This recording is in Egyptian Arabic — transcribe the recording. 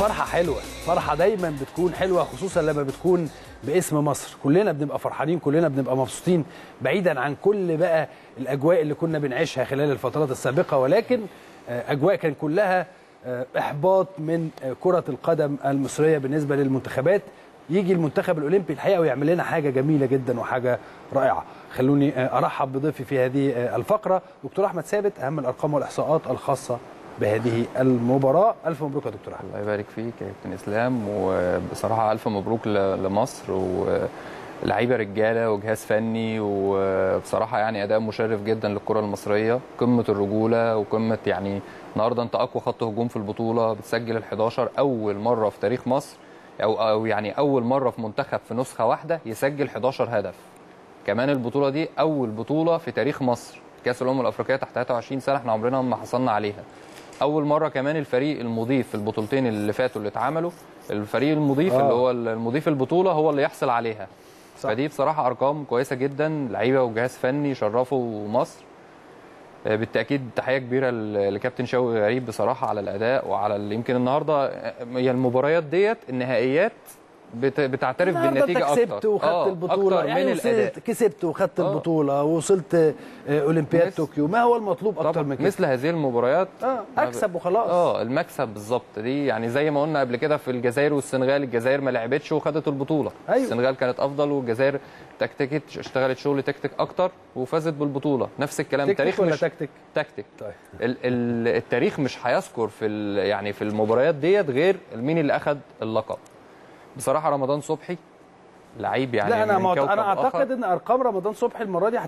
فرحة حلوة فرحة دايما بتكون حلوة خصوصا لما بتكون باسم مصر كلنا بنبقى فرحانين كلنا بنبقى مبسوطين بعيدا عن كل بقى الأجواء اللي كنا بنعيشها خلال الفترات السابقة ولكن آه، أجواء كان كلها آه، إحباط من آه، كرة القدم المصرية بالنسبة للمنتخبات يجي المنتخب الأولمبي الحقيقة ويعمل لنا حاجة جميلة جدا وحاجة رائعة خلوني آه، أرحب بضيفي في هذه آه، الفقرة دكتور أحمد ثابت أهم الأرقام والإحصاءات الخاصة بهذه المباراة ألف مبروك يا دكتور أحمد الله يبارك فيك يا كابتن اسلام وبصراحه الف مبروك ل- لمصر ولعيبه رجاله وجهاز فني وبصراحه يعني اداء مشرف جدا للكره المصريه قمه الرجوله وقمه يعني النهارده انت اقوى خط هجوم في البطوله بتسجل ال 11 اول مره في تاريخ مصر او او يعني اول مره في منتخب في نسخه واحده يسجل 11 هدف كمان البطوله دي اول بطوله في تاريخ مصر كاس الامم الافريقيه تحت 23 سنه احنا عمرنا ما حصلنا عليها اول مره كمان الفريق المضيف في البطولتين اللي فاتوا اللي اتعملوا الفريق المضيف آه. آه. اللي هو المضيف البطوله هو اللي يحصل عليها صح. صح. فدي بصراحه ارقام كويسه جدا لعيبه وجهاز فني شرفوا مصر آه، بالتاكيد تحيه كبيره ل- لكابتن شوقي غريب بصراحه على الاداء وعلى ال- يمكن النهارده آه، هي المباريات ديت النهائيات بت- بتعترف النهارده بالنتيجه انت اكتر كسبت وخدت آه، البطوله اكتر يعني من وصلت الاداء كسبت وخدت آه. البطوله وصلت آه، اولمبياد مس- طوكيو ما هو المطلوب اكتر طبعا من كده مثل هذه المباريات اه ما ب- اكسب وخلاص اه المكسب بالظبط دي يعني زي ما قلنا قبل كده في الجزائر والسنغال الجزائر ما لعبتش وخدت البطوله أيوة. السنغال كانت افضل والجزائر تكتيكت اشتغلت شغل تكتيك اكتر وفازت بالبطوله نفس الكلام تكتيك التاريخ ولا مش تكتيك تكتيك طيب ال ال التاريخ مش هيذكر في ال- يعني في المباريات ديت غير مين اللي اخذ اللقب بصراحه رمضان صبحي لعيب يعني لا انا من معت... كوكب انا اعتقد آخر. ان ارقام رمضان صبحي المره دي